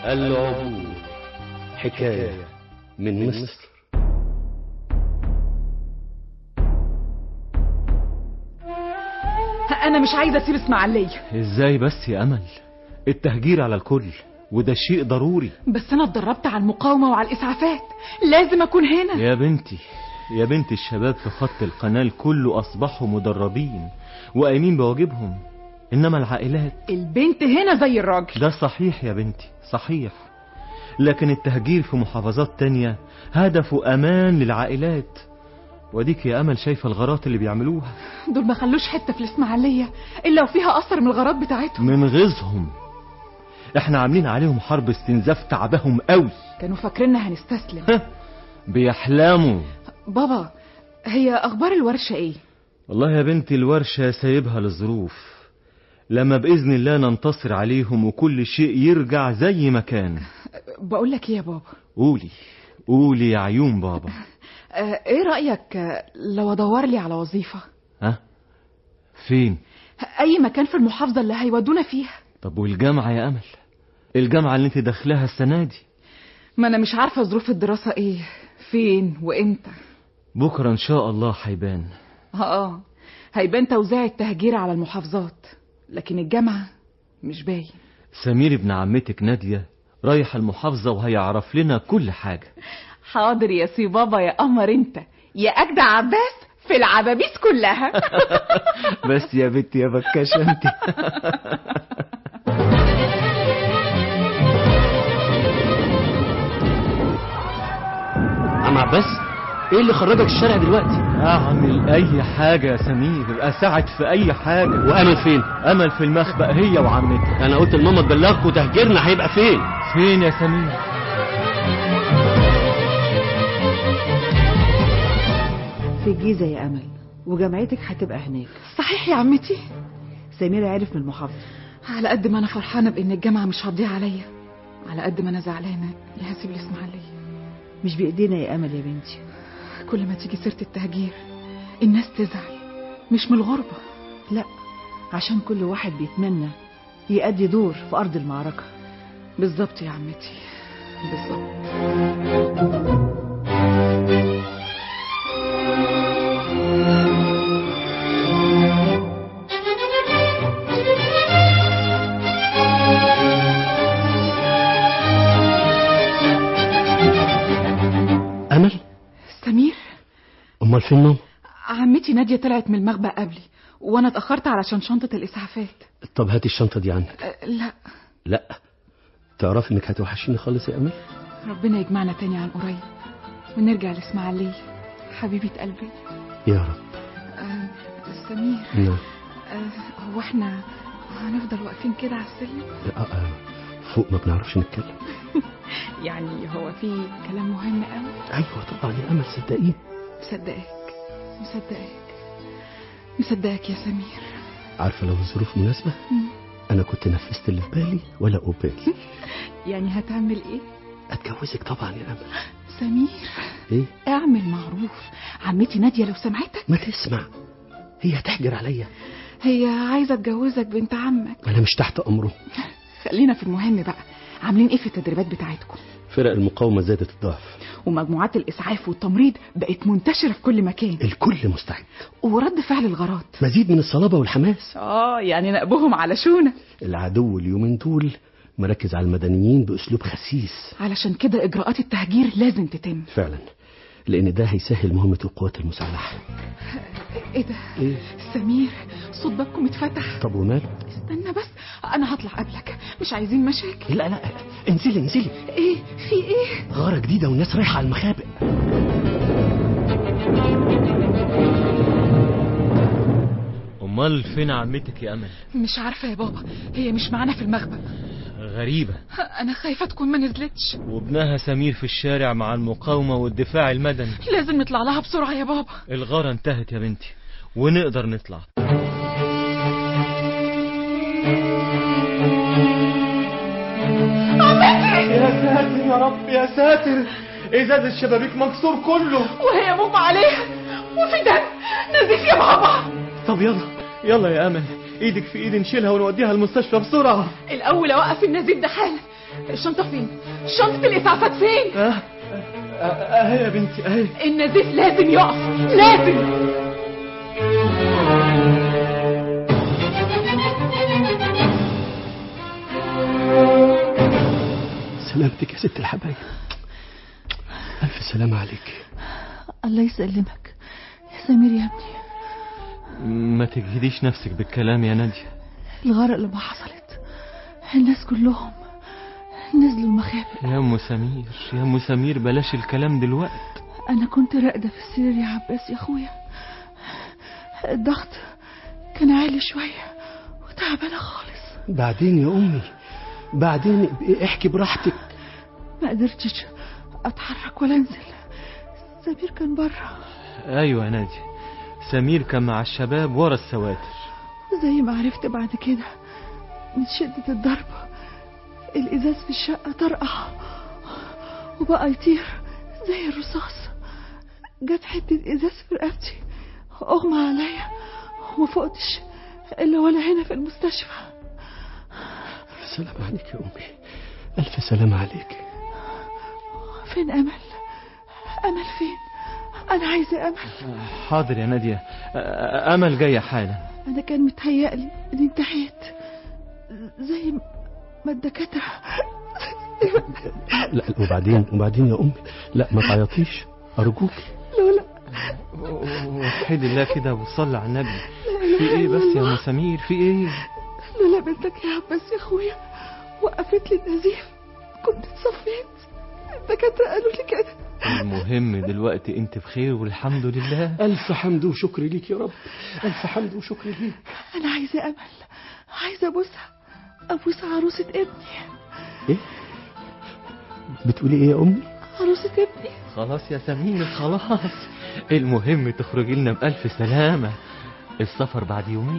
العبور حكاية من مصر انا مش عايزه اسيب اسماعيليه ازاي بس يا امل التهجير على الكل وده شيء ضروري بس انا اتدربت على المقاومه وعلى الاسعافات لازم اكون هنا يا بنتي يا بنت الشباب في خط القناة كله أصبحوا مدربين وقايمين بواجبهم إنما العائلات البنت هنا زي الراجل ده صحيح يا بنتي صحيح لكن التهجير في محافظات تانية هدفه أمان للعائلات وديك يا أمل شايفة الغارات اللي بيعملوها دول ما خلوش حته في الاسماعيليه الا وفيها اثر من الغارات بتاعتهم من غيظهم احنا عاملين عليهم حرب استنزاف تعبهم قوي كانوا فاكريننا هنستسلم بيحلموا بابا هي اخبار الورشه ايه والله يا بنتي الورشة سايبها للظروف لما بإذن الله ننتصر عليهم وكل شيء يرجع زي ما كان بقول لك ايه يا بابا قولي قولي يا عيون بابا آه، ايه رايك آه، لو ادور لي على وظيفه ها فين اي مكان في المحافظه اللي هيودونا فيها طب والجامعة يا أمل الجامعة اللي انت داخلها السنة دي ما انا مش عارفه ظروف الدراسه ايه فين وامتى بكرة إن شاء الله هيبان اه هيبان توزيع التهجير على المحافظات لكن الجامعه مش باين سمير ابن عمتك نادية رايح المحافظة وهيعرف لنا كل حاجة حاضر يا سي بابا يا قمر انت يا اجدع عباس في العبابيس كلها بس يا بنتي يا بكاشة انت عم عباس ايه اللي خرجك الشارع دلوقتي اعمل اي حاجة يا سمير اساعد في اي حاجة وامل فين امل في المخبأ هي وعمتها انا قلت لماما تبلغكوا تهجيرنا هيبقى فين فين يا سمير في الجيزة يا أمل وجامعتك هتبقى هناك صحيح يا عمتي سمير عرف من المحافظة على قد ما انا فرحانه بان الجامعه مش هتضيع عليا على قد ما انا زعلانه يا هسيب الاسماعيليه مش بإيدينا يا أمل يا بنتي كل ما تيجي سيره التهجير الناس تزعل مش من الغربه لا عشان كل واحد بيتمنى يأدي دور في أرض المعركة بالظبط يا عمتي بالظبط امل سمير امال فين ماما عمتي ناديه طلعت من المخبأ قبلي وانا اتاخرت علشان شنطه الاسعافات طب هاتي الشنطه دي عنك أه، لا لا تعرفي انك هتوحشيني خالص يا امل ربنا يجمعنا تاني عن قريب ونرجع لاسماعيليه حبيبه قلبي يا رب آه سمير نعم آه هو احنا هنفضل واقفين كده على السلم آه، آه، فوق ما بنعرفش نتكلم يعني هو في كلام مهم قوي ايوه طبعا يا امل صدقيني مصدقك مصدقك مصدقك يا سمير عارفه لو الظروف مناسبه مم. انا كنت نفذت اللي في بالي ولا أبالي يعني هتعمل ايه اتجوزك طبعا يا امل سمير ايه اعمل معروف عمتي ناديه لو سمعتك ما تسمع هي هتحجر عليا هي عايزه اتجوزك بنت عمك انا مش تحت امره خلينا في المهم بقى عاملين ايه في التدريبات بتاعتكم فرق المقاومه زادت الضعف ومجموعات الاسعاف والتمريض بقت منتشره في كل مكان الكل مستعد ورد فعل الغارات مزيد من الصلابه والحماس اه يعني نقبهم على شونه العدو اليومين دول مركز على المدنيين باسلوب خسيس علشان كده اجراءات التهجير لازم تتم فعلا لان ده هيسهل مهمه القوات المسلحه ايه ده ايه سمير صوت بابكم اتفتح طب وماله استنى بس انا هطلع قبلك مش عايزين مشاكل لا لا انزلي انزلي ايه في ايه غاره جديده والناس رايحه على المخابئ امال فين عمتك يا امل مش عارفه يا بابا هي مش معانا في المخبأ غريبة انا خايفه تكون ما نزلتش وابنها سمير في الشارع مع المقاومة والدفاع المدني لازم نطلع لها بسرعه يا بابا الغارة انتهت يا بنتي ونقدر نطلع يا ساتر يا رب يا ساتر ازاز الشبابيك مكسور كله وهي مغمى عليها وفي دم نزيف يا بابا طب يلا يلا يا امل ايدك في ايدي نشيلها ونوديها المستشفى بسرعة الاول اوقف النزيف ده حالا الشنطة فين شنطة الإسعافات فين اه اهي يا بنتي اهي النزيف لازم يقف لازم سلامتك يا ست الحبايب ألف سلامة عليك الله يسلمك يا سمير يا ابني ما تجهديش نفسك بالكلام يا نادية الغرق لما حصلت الناس كلهم نزلوا المخابئ يا ام سمير يا ام سمير بلاش الكلام دلوقت انا كنت راقده في السرير يا عباس يا اخويا الضغط كان عالي شويه وتعبانه خالص بعدين يا أمي بعدين احكي براحتك ما قدرتش اتحرك ولا انزل سمير كان بره ايوه يا نادية سمير كان مع الشباب ورا السواتر زي ما عرفت بعد كده من شدة الضرب الإزاز في الشقة طرقع وبقى يطير زي الرصاص جت حتة إزاز في رقبتي أغمى عليا وما فقتش إلا وأنا هنا في المستشفى ألف سلامة عليك يا أمي ألف سلامة عليك فين أمل أمل فين أنا عايزة أمل حاضر يا نادية أ- امل جاية حالا أنا كان متهيألي إني انتهيت زي ما الدكاترة لا وبعدين وبعدين يا أمي لا ما تعيطيش أرجوك لولا وحيد الله كده وصلي على النبي في ايه بس يا ام سمير في ايه لولا بنتك يا عباس يا اخويا وقفت لي النزيف كنت اتصفيت الدكاترة قالوا لي كده المهم دلوقتي انت بخير والحمد لله ألف حمد وشكر ليك يا رب ألف حمد وشكر ليك انا عايزة امل عايزة ابوسها ابوس عروسة ابني إيه بتقولي إيه يا أمي عروسة ابني خلاص يا سمير خلاص المهم تخرجي لنا بألف سلامة السفر بعد يومين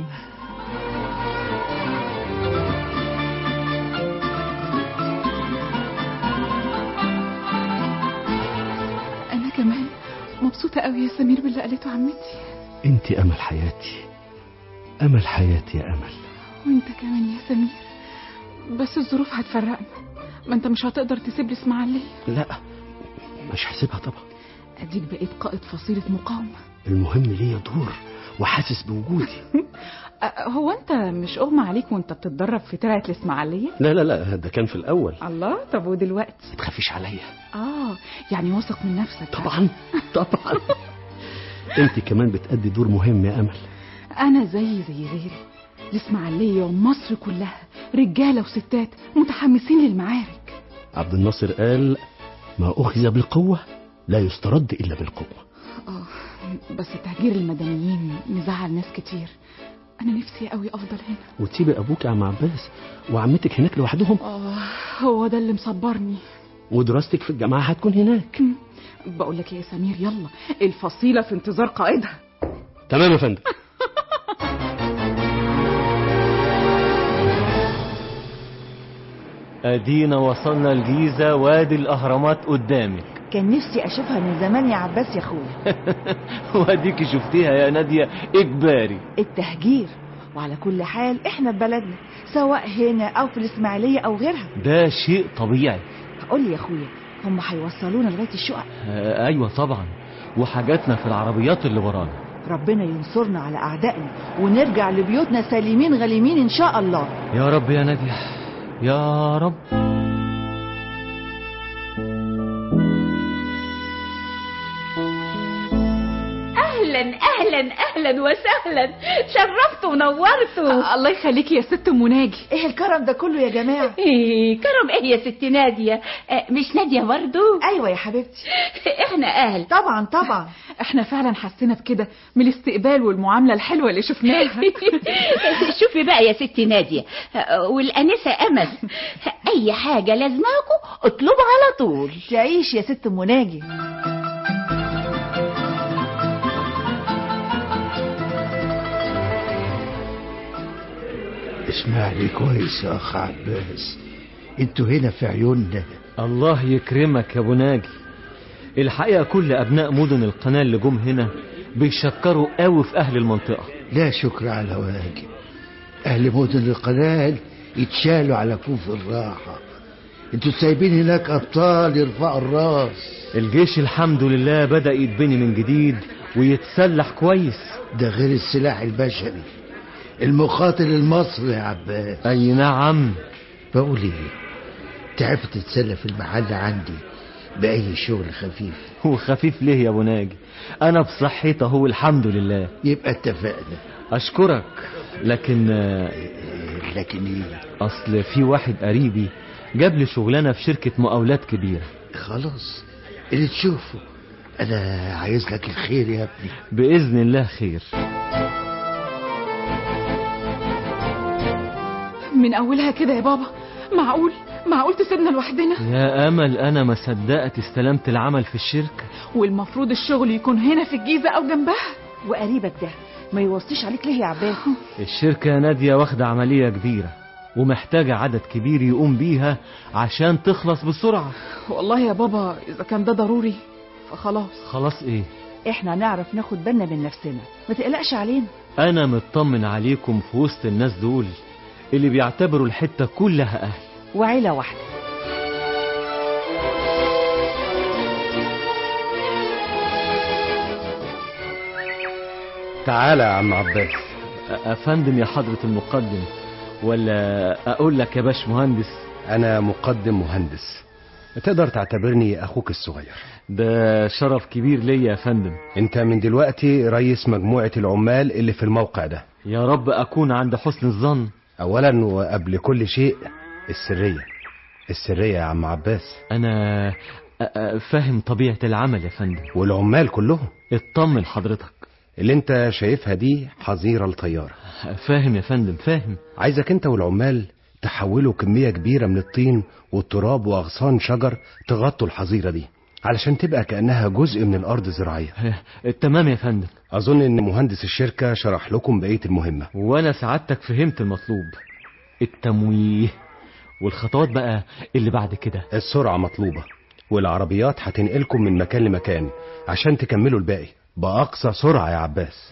أنا كمان مبسوطة قوي يا سمير باللي قالته عمتي أنت أمل حياتي أمل حياتي يا أمل وانت كمان يا سمير بس الظروف هتفرقنا ما انت مش هتقدر تسيب لي اسماعيلية لا مش هسيبها طبعا اديك بقيت قائد فصيلة مقاومة المهم ليا دور وحاسس بوجودي أه، هو انت مش اغمى عليك وانت بتتدرب في ترعة الاسماعيلية لا لا لا ده كان في الأول الله طب ودلوقتي ما تخافيش عليا اه يعني واثق من نفسك طبعا طبعا انت كمان بتأدي دور مهم يا امل انا زي زي غيري الاسماعيلية ومصر كلها رجالة وستات متحمسين للمعارك عبد الناصر قال ما أخذ بالقوة لا يسترد إلا بالقوة اه بس تهجير المدنيين مزعل ناس كتير انا نفسي قوي افضل هنا وتسيبي أبوك يا عم عباس وعمتك هناك لوحدهم اه هو ده اللي مصبرني ودراستك في الجامعة هتكون هناك بقول لك يا سمير يلا الفصيلة في انتظار قائدها تمام يا فندم ادينا وصلنا الجيزة وادي الاهرامات قدامك كان نفسي اشوفها من زمان يا عباس يا اخويا واديكي شفتيها يا نادية اجباري التهجير وعلى كل حال احنا في بلدنا سواء هنا او في الاسماعيليه او غيرها ده شيء طبيعي قول لي يا اخويا هم هيوصلونا لغايه الشقق آه ايوه طبعا وحاجاتنا في العربيات اللي ورانا ربنا ينصرنا على اعدائنا ونرجع لبيوتنا سالمين غليمين ان شاء الله يا رب يا نادية يا رب اهلا اهلا اهلا وسهلا شرفتوا ونورتوا الله يخليكي يا ست ام ناجي ايه الكرم ده كله يا جماعه ايه كرم ايه يا ست ناديه آه، مش ناديه برضو ايوه يا حبيبتي احنا اهل طبعا طبعا احنا فعلا حسينا بكده من الاستقبال والمعاملة الحلوة اللي شفناها شوفي بقى يا ست ناديه آه، والانسه امل اي حاجه لازماكوا اطلبوا على طول تعيش يا ست مناجي اسمعني كويس يا اخ عباس انتوا هنا في عيوننا الله يكرمك يا ابو ناجي الحقيقة كل ابناء مدن القناة اللي جم هنا بيشكروا قوي في اهل المنطقة لا شكر على واجب اهل مدن القنال يتشالوا على كوف الراحة انتوا سايبين هناك ابطال يرفعوا الراس الجيش الحمد لله بدأ يتبني من جديد ويتسلح كويس ده غير السلاح البشري المقاتل المصري يا عباس أي نعم بقول ايه تعرف تتسلى في المحل عندي بأي شغل خفيف هو خفيف ليه يا أبو ناجي أنا بصحتي أهو الحمد لله يبقى اتفقنا أشكرك لكن آه، إيه، لكن ايه أصل في واحد قريبي جاب لي شغلانة في شركة مقاولات كبيرة خلاص اللي تشوفه انا عايز لك الخير يا ابني بإذن الله خير من اولها كده يا بابا معقول معقول تسيبنا لوحدنا يا أمل أنا ما صدقت استلمت العمل في الشركة والمفروض الشغل يكون هنا في الجيزه او جنبها وقريبك ده ما يوصيش عليك ليه يا عباس الشركة يا نادية واخدة عملية كبيرة ومحتاجة عدد كبير يقوم بيها عشان تخلص بسرعة والله يا بابا اذا كان ده ضروري فخلاص خلاص ايه احنا نعرف ناخد بالنا من نفسنا ما تقلقش علينا انا مطمن عليكم في وسط الناس دول اللي بيعتبروا الحتة كلها اهل وعيلة واحدة تعالى يا عم عباس أ- افندم يا حضرة المقدم ولا اقول لك يا باش مهندس انا مقدم مهندس تقدر تعتبرني اخوك الصغير ده شرف كبير ليا يا فندم انت من دلوقتي رئيس مجموعة العمال اللي في الموقع ده يا رب اكون عند حسن الظن اولا وقبل كل شيء السرية السرية يا عم عباس انا أ- أ- فاهم طبيعة العمل يا فندم والعمال كلهم اطمن حضرتك اللي انت شايفها دي حظيرة الطيارة فاهم يا فندم فاهم عايزك انت والعمال تحولوا كمية كبيرة من الطين والتراب واغصان شجر تغطوا الحظيرة دي علشان تبقى كأنها جزء من الأرض زراعية اه، تمام يا فندم أظن إن مهندس الشركة شرح لكم بقية المهمة وانا سعادتك فهمت المطلوب التمويه والخطوات بقى اللي بعد كده السرعة مطلوبة والعربيات هتنقلكم من مكان لمكان عشان تكملوا الباقي بأقصى سرعة يا عباس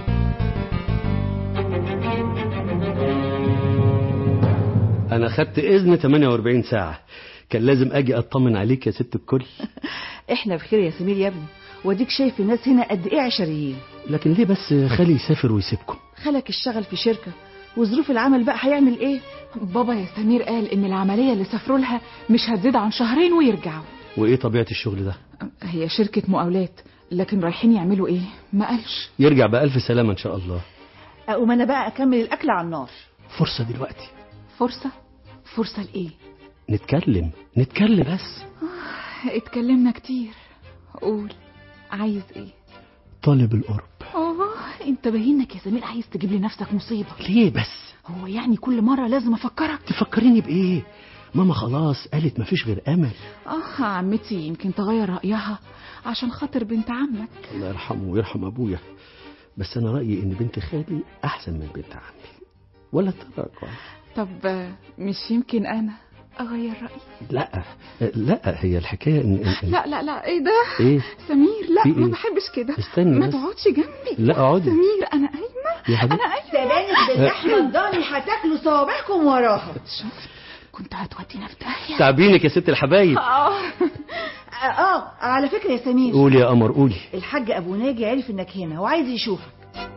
انا خدت اذن 48 ساعة كان لازم اجي اطمن عليك يا ست الكل احنا بخير يا سمير يا ابني واديك شايف الناس هنا قد ايه عشريين لكن ليه بس خالي يسافر ويسيبكم خلك اشتغل في شركة وظروف العمل بقى هيعمل ايه بابا يا سمير قال ان العمليه اللي سافروا لها مش هتزيد عن شهرين ويرجعوا وايه طبيعة الشغل ده هي شركه مقاولات لكن رايحين يعملوا ايه ما قالش يرجع بألف سلامة ان شاء الله اقوم انا بقى اكمل الاكل على النار فرصة دلوقتي فرصه فرصه لايه نتكلم نتكلم بس اتكلمنا كتير قول عايز ايه طالب القرب اه انت باينك يا سمير عايز تجيب لي نفسك مصيبه ليه بس هو يعني كل مره لازم افكرك تفكريني بإيه ماما خلاص قالت مفيش غير أمل اه عمتي يمكن تغير رايها عشان خاطر بنت عمك الله يرحمه ويرحم أبويا بس أنا رأيي إن بنت خالي أحسن من بنت عمي ولا تراك طب آه، مش يمكن انا اغير رايي لا لا هي الحكاية إن, إن إن لا لا لا ايه ده إيه سمير لا في ما إيه؟ بحبش كده استني ما بس. تقعدش جنبي لا اقعدي سمير انا قايمه يا حبيبتي انا قايمه سبانخ باللحمة الضاني هتاكلوا صوابعكم وراها شفت كنت هتودينا في داهيه تعبينك يا ست الحبايب اه اه, آه على فكرة يا سمير قولي يا قمر قولي الحاج ابو ناجي عرف انك هنا وعايز يشوفك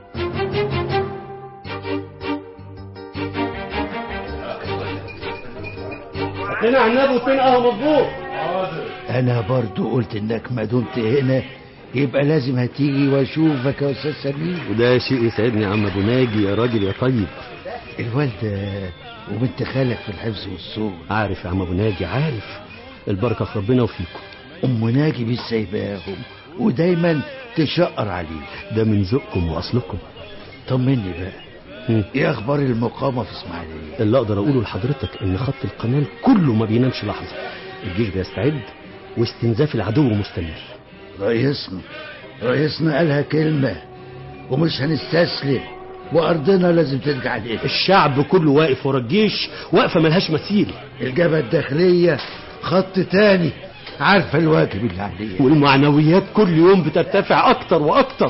اتنين عناب واتنين قهوة مظبوط انا برضو قلت انك ما دمت هنا يبقى لازم هتيجي واشوفك يا استاذ سمير وده شيء يسعدني يا عم ابو ناجي يا راجل يا طيب الوالدة وبنت خالك في الحفظ والصون عارف يا عم ابو ناجي عارف البركة في ربنا وفيكم ام ناجي مش سايباهم ودايما تشقر عليك ده من ذوقكم واصلكم طمني بقى مم. ايه اخبار المقامة في اسماعيلية اللي اقدر اقوله لحضرتك ان خط القناه كله ما بينامش لحظه الجيش بيستعد واستنزاف العدو مستمر رئيسنا رئيسنا قالها كلمة ومش هنستسلم وارضنا لازم ترجع لنا الشعب كله واقف ورا الجيش واقفه ملهاش مثيل الجبهة الداخلية خط تاني عارفة الواجب اللي عليه والمعنويات كل يوم بترتفع اكتر واكتر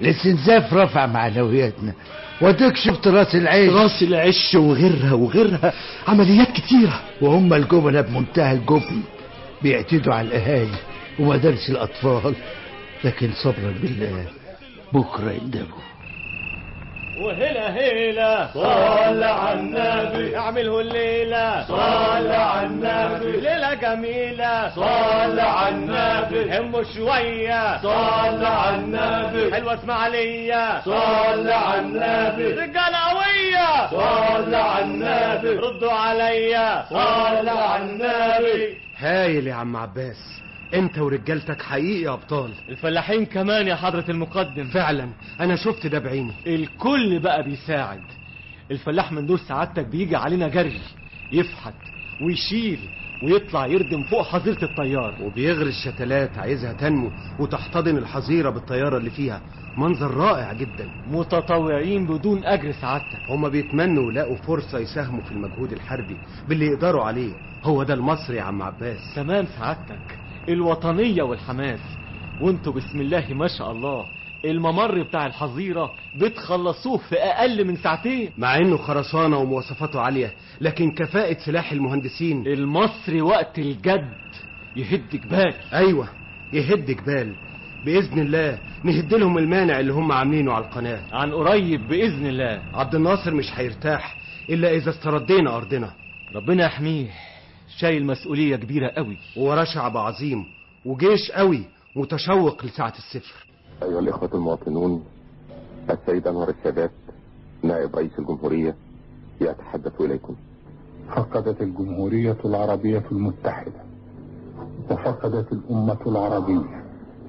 الاستنزاف رفع معنوياتنا واديك شفت راس العيش راس العش وغيرها وغيرها عمليات كتيرة وهم الجبنة بمنتهى الجبن بيعتدوا على الأهالي ومدارس الأطفال لكن صبرا بالله بكرة يندبوا وهلا هلا صل على النبي اعمله الليلة صل على النبي ليلة جميلة صل على النبي همه شوية صل على النبي حلوة اسماعيلية صل على النبي رجالة قوية صل على النبي ردوا عليا صل على النبي هايل يا عم عباس انت ورجالتك حقيقي ابطال الفلاحين كمان يا حضرة المقدم فعلا انا شفت ده بعيني الكل بقى بيساعد الفلاح من دول سعادتك بيجي علينا جري يفحت ويشيل ويطلع يردم فوق حظيرة الطيار وبيغرس شتلات عايزها تنمو وتحتضن الحظيرة بالطيارة اللي فيها منظر رائع جدا متطوعين بدون أجر سعادتك هما بيتمنوا يلاقوا فرصة يساهموا في المجهود الحربي باللي يقدروا عليه هو ده المصري يا عم عباس تمام سعادتك الوطنية والحماس وانتوا بسم الله ما شاء الله الممر بتاع الحظيرة بتخلصوه في أقل من ساعتين مع انه خرسانة ومواصفاته عالية لكن كفاءة سلاح المهندسين المصري وقت الجد يهد جبال ايوه يهد جبال باذن الله نهد لهم المانع اللي هم عاملينه على القناة عن قريب بإذن الله عبد الناصر مش هيرتاح الا اذا استردينا ارضنا ربنا يحميه شايل مسؤولية كبيرة قوي ووراه شعب عظيم وجيش قوي متشوق لساعة الصفر أيها الإخوة المواطنون السيد أنور السادات نائب رئيس الجمهورية يتحدث إليكم فقدت الجمهورية العربية المتحدة وفقدت الأمة العربية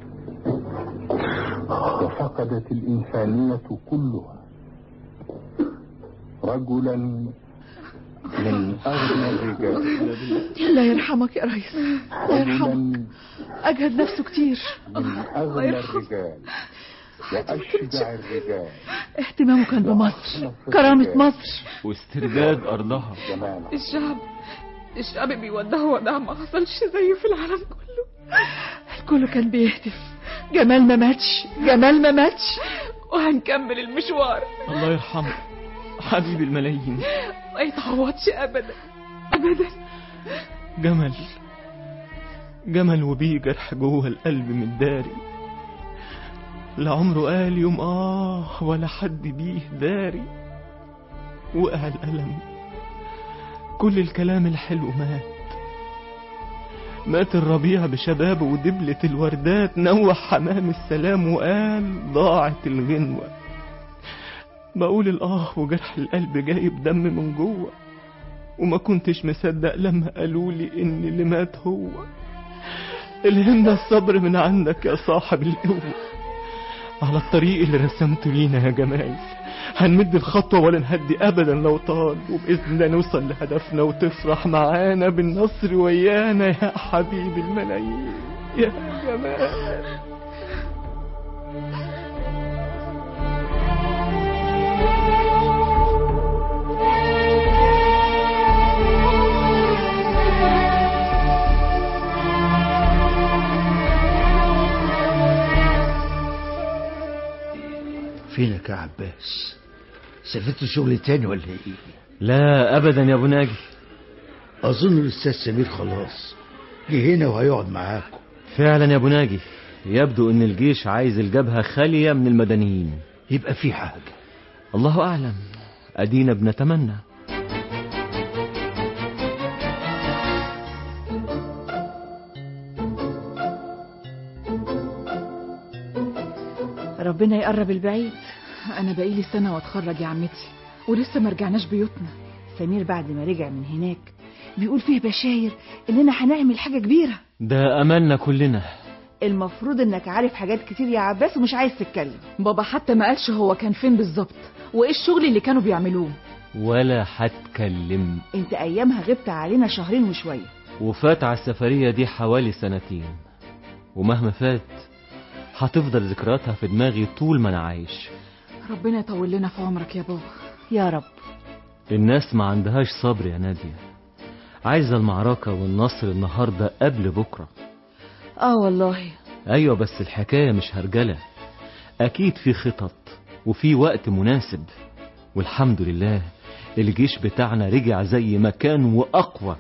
وفقدت الإنسانية كلها رجلا من أغنى الرجال الله يرحمك يا ريس الله يرحمك رجلا أجهد نفسه كتير من أغنى الرجال وأشجع الرجال اهتمامه كان بمصر كرامة مصر واسترداد أرضها جمالا الشعب الشعب بيودعه وداع ما حصلش زيه في العالم كله الكل كان بيهتف جمال ما ماتش جمال ما ماتش وهنكمل المشوار الله يرحمه حبيب الملايين ما يتعوضش ابدا ابدا جمل جمل وبيه جرح جوه القلب من داري لا عمره قال يوم آه ولا حد بيه داري وقع الألم كل الكلام الحلو مات مات الربيع بشبابه ودبلة الوردات نوح حمام السلام وقال ضاعت الغنوة بقول الآه وجرح القلب جايب دم من جوه وما كنتش مصدق لما قالوا لي إن اللي مات هو الهمنا الصبر من عندك يا صاحب القوة على الطريق اللي رسمته لينا يا جمال هنمد الخطوة ولا نهدي أبدا لو طال وبإذن الله نوصل لهدفنا وتفرح معانا بالنصر ويانا يا حبيب الملايين يا جمال فينك يا عباس سافرت شغل تاني ولا ايه لا أبدا يا أبو ناجي اظن الاستاذ سمير خلاص جه هنا وهيقعد معاكم فعلا يا أبو ناجي يبدو إن الجيش عايز الجبهة خالية من المدنيين يبقى في حاجة الله أعلم أدينا بنتمنى ربنا يقرب البعيد انا بقيلي سنه واتخرج يا عمتي ولسه ما رجعناش بيوتنا سمير بعد ما رجع من هناك بيقول فيه بشاير اننا هنعمل حاجة كبيرة ده أملنا كلنا المفروض انك عارف حاجات كتير يا عباس ومش عايز تتكلم بابا حتى ما قالش هو كان فين بالظبط وايه الشغل اللي كانوا بيعملوه ولا هتكلم انت ايامها غبت علينا شهرين وشوية وفات على السفرية دي حوالي سنتين ومهما فات هتفضل ذكرياتها في دماغي طول ما أنا عايش ربنا يطول لنا في عمرك يا بابا يا رب الناس ما عندهاش صبر يا نادية عايزة المعركة والنصر النهاردة قبل بكرة اه والله أيوة بس الحكاية مش هرجلة أكيد في خطط وفي وقت مناسب والحمد لله الجيش بتاعنا رجع زي ما كان وأقوى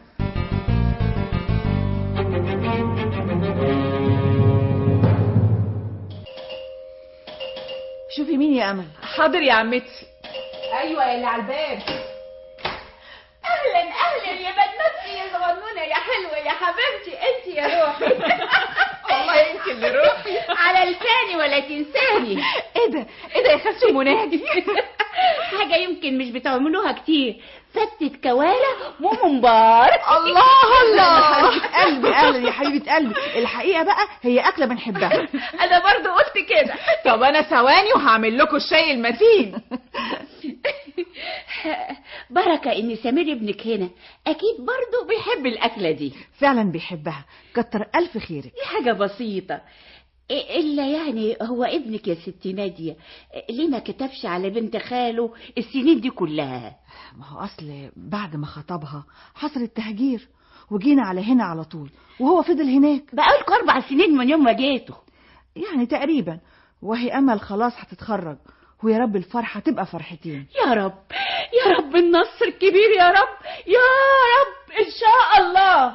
شوفي مين يا امل حاضر يا عمتي ايوه يا اللي على الباب اهلا اهلا يا بنوتي يا صغنونه يا حلوه يا حبيبتي انت يا روحي والله انت اللي روحي على لساني ولا تنساني ايه ده ايه ده يا خالتي مناجي حاجه يمكن مش بتعملوها كتير فتة كوالا وممبار الله الله قلبي قلبي يا حبيبه قلبي الحقيقه بقى هي اكله بنحبها انا برضو قلت كده طب انا ثواني وهعمل لكم الشاي المتين بركه ان سمير ابنك هنا اكيد برضو بيحب الاكله دي فعلا بيحبها كتر الف خيرك دي حاجه بسيطه إيه الا يعني هو ابنك يا ستي ناديه ليه ما كتبش على بنت خاله السنين دي كلها ما هو اصل بعد ما خطبها حصل التهجير وجينا على هنا على طول وهو فضل هناك بقالكوا اربع سنين من يوم ما جيتوا يعني تقريبا وهي امل خلاص هتتخرج ويا رب الفرحه تبقى فرحتين يا رب يا رب النصر الكبير يا رب يا رب ان شاء الله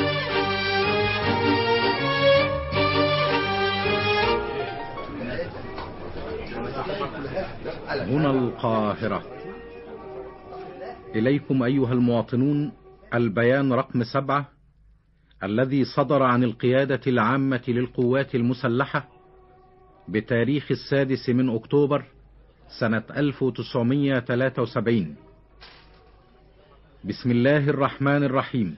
هنا القاهرة إليكم أيها المواطنون البيان رقم سبعة الذي صدر عن القيادة العامة للقوات المسلحة بتاريخ السادس من أكتوبر سنة 1973 بسم الله الرحمن الرحيم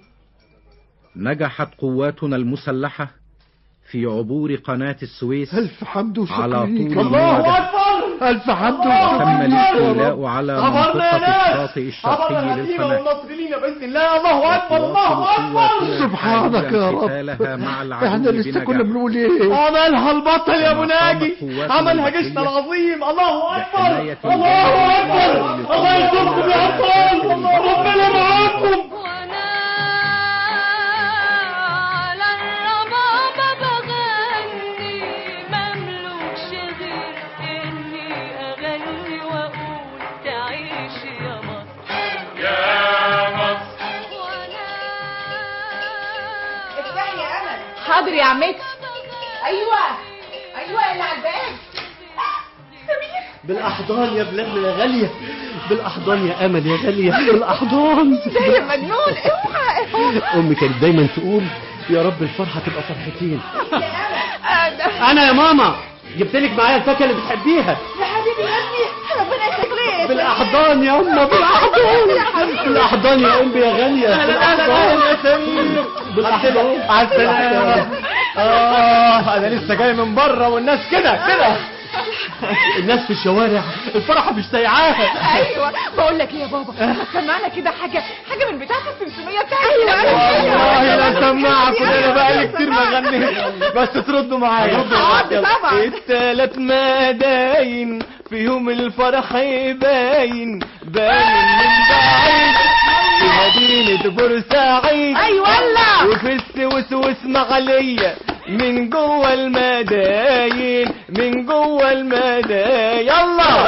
نجحت قواتنا المسلحة في عبور قناة السويس ألف حمد وشكر على ليك. طول المواجهة أكبر ألف حمد وشكر تم ليك يا الاستيلاء رب. على خبرنا منطقة يا ناس الشاطئ الشرقي للقناة والناصرين بإذن الله الله أكبر الله أكبر سبحانك يا رب قتالها مع العدو احنا لسه كنا بنجاح. بنقول ايه عملها البطل يا ابو كما قامت ناجي قواتنا عملها البحرية جيشنا العظيم الله اكبر بحماية الله الجيش اكبر المصري الله ينصركم يا ابطال الله ربنا معاكم على الربابة بغني مملوكش غير إني أغني وأقول تعيش يا مصر يا مصر افتحي يا امل حاضر يا عمتي ايوه ايوه اللي على الباب بالاحضان يا بلادنا يا غاليه بالاحضان يا امل يا غاليه بالاحضان يا مجنون اوعى اوعى امي كانت دايما تقول يا رب الفرحه تبقى فرحتين أنا- انا يا ماما جبت لك معايا الفاكهه اللي بتحبيها يا حبيبي يا ابني ربنا يخليك بالاحضان يا امه بالاحضان بالاحضان يا امي يا غاليه بالاحضان يا سمير بالاحضان على السلامة اه انا لسه جاي من بره والناس كده كده الناس في الشوارع الفرحه مش سايعاها ايوه بقول لك ايه يا بابا ما سمعنا كده حاجه حاجه من بتاعه السمسميه بتاعتي والله لا سمعكم انا بقالي كتير ما غنيت بس تردوا معايا حاضر طبعا. التلات مداين فيهم الفرح باين باين من بعيد في مدينة بورسعيد اي والله وفي السويس واسماعيلية من جوه المداين من جوه المداين يلا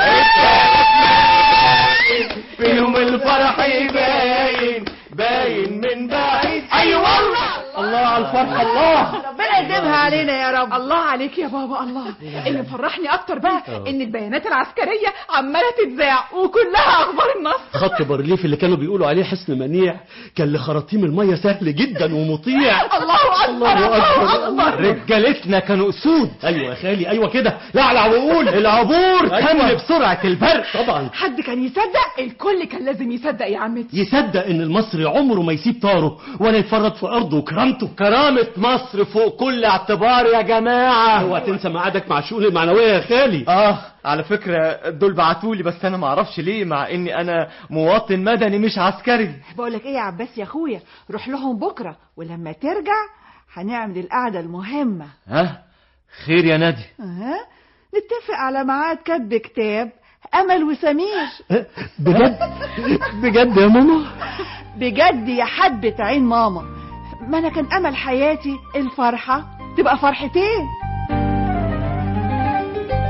فيهم الفرح باين باين من بعيد اي والله الله على الفرحه الله ربنا يديمها علينا يا رب الله عليك يا بابا الله اللي مفرحني اكتر بقى ان البيانات العسكريه عماله تتذاع وكلها اخبار النصر خط بارليف اللي كانوا بيقولوا عليه حصن منيع كان لخراطيم الميه سهل جدا ومطيع الله اكبر الله اكبر رجالتنا كانوا اسود ايوه يا خالي ايوه كده لعلع وقول العبور تم أيوة. بسرعة البرق طبعا حد كان يصدق الكل كان لازم يصدق يا عمتي يصدق ان المصري عمره ما يسيب طاره ولا يتفرط في ارضه وكرامته كرامة مصر فوق كل اعتبار يا جماعة اوعى تنسى ميعادك مع الشؤون المعنويه يا خالي اه على فكرة دول بعتولي بس انا معرفش ليه مع اني انا مواطن مدني مش عسكري بقول لك ايه يا عباس يا اخويا روح لهم بكره ولما ترجع هنعمل القعده المهمه ها خير يا نادي ها نتفق على ميعاد كتب كتاب امل وسمير بجد بجد يا ماما بجد يا حبة عين ماما ما انا كان امل حياتي الفرحة تبقى فرحتين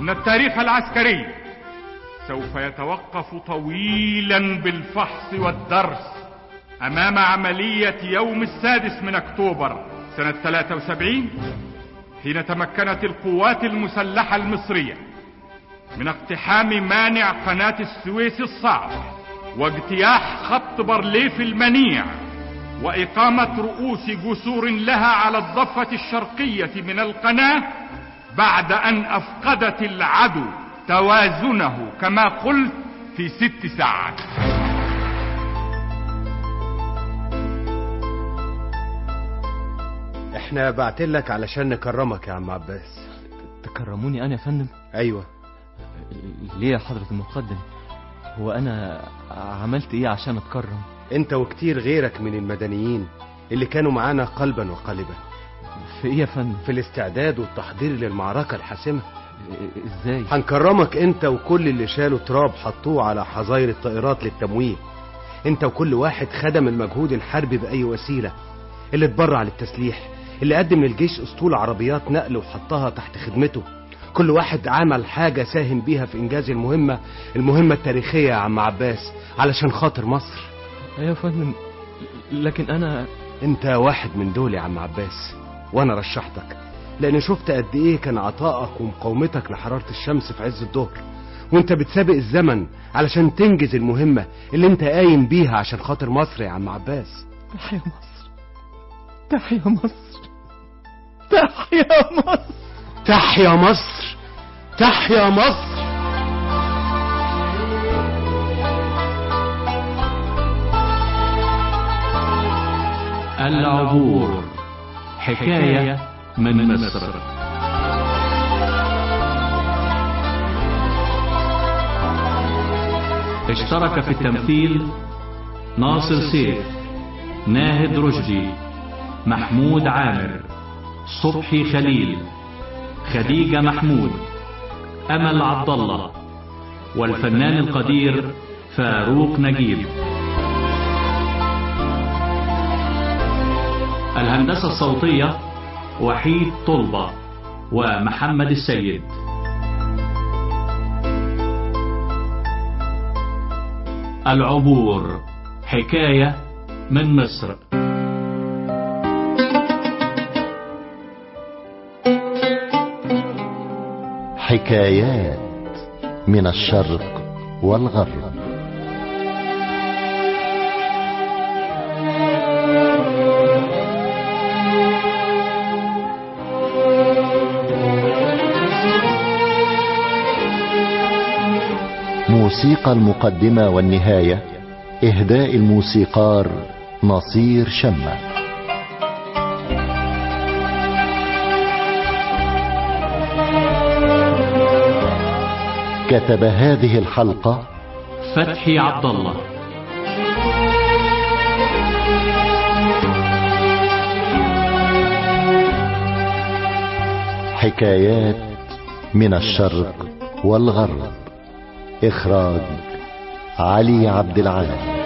إن التاريخ العسكري سوف يتوقف طويلا بالفحص والدرس أمام عملية يوم السادس من أكتوبر سنة 73 حين تمكنت القوات المسلحة المصرية من اقتحام مانع قناة السويس الصعب واجتياح خط بارليف المنيع وإقامة رؤوس جسور لها على الضفة الشرقية من القناة بعد أن أفقدت العدو توازنه كما قلت في ست ساعات احنا بعتلك علشان نكرمك يا عم عباس تكرموني انا يا فندم ايوه ليه يا حضرة المقدم هو انا عملت ايه عشان اتكرم انت وكتير غيرك من المدنيين اللي كانوا معانا قلبا وقالبا في ايه يا فندم في الاستعداد والتحضير للمعركة الحاسمة ازاي هنكرمك انت وكل اللي شالوا تراب حطوه على حظاير الطائرات للتمويه انت وكل واحد خدم المجهود الحربي بأي وسيلة اللي اتبرع للتسليح اللي قدم للجيش اسطول عربيات نقل وحطها تحت خدمته كل واحد عمل حاجة ساهم بيها في إنجاز المهمة المهمة التاريخية يا عم عباس علشان خاطر مصر ايوه يا فندم لكن انا انت واحد من دول يا عم عباس وانا رشحتك لان شفت قد ايه كان عطائك ومقاومتك لحرارة الشمس في عز الظهر وانت بتسابق الزمن علشان تنجز المهمة اللي انت قايم بيها عشان خاطر مصر يا عم عباس تحيا مصر تحيا مصر تحيا مصر تحيا مصر تحيا مصر العبور حكاية من مصر اشترك في التمثيل ناصر سيف ناهد رشدي محمود عامر صبحي خليل خديجة محمود أمل عبد الله والفنان القدير فاروق نجيب الهندسة الصوتية وحيد طلبة ومحمد السيد العبور حكاية من مصر حكايات من الشرق والغرب موسيقى المقدمة والنهاية إهداء الموسيقار نصير شمة كتب هذه الحلقة فتحي عبد الله حكايات من الشرق والغرب إخراج علي عبد العال